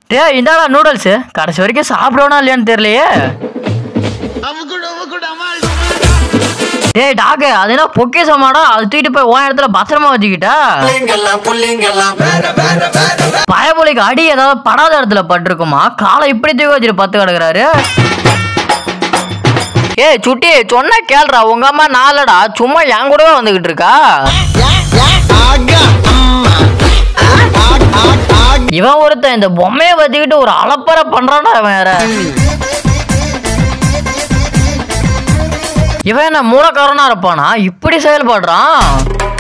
டேய் இந்தாடா நூடுல்ஸ் கடைசி வரைக்கும் சாப்பிடுவானா இல்லையான்னு தெரியலையே டேய் டாக்கு அது என்ன பொக்கேசமாடா அது தூக்கிட்டு போய் உன் இடத்துல பத்திரமா வச்சுக்கிட்டா பயபொலிக்கு அடி ஏதாவது படாத இடத்துல பட்டிருக்குமா காலை இப்படி தூக்கி வச்சுட்டு பத்து கிடக்குறாரு ஏய் சுட்டி சொன்னா கேளுடா உங்க அம்மா நாளடா சும்மா என் கூடவே வந்துகிட்டு இருக்கா இவன் ஒருத்தன் இந்த பொம்மையை வச்சுக்கிட்டு ஒரு அலப்பறை பண்றான்டா இவன் வேற இவன் என்ன மூலக்காரனா இருப்பானா இப்படி செயல்படுறான்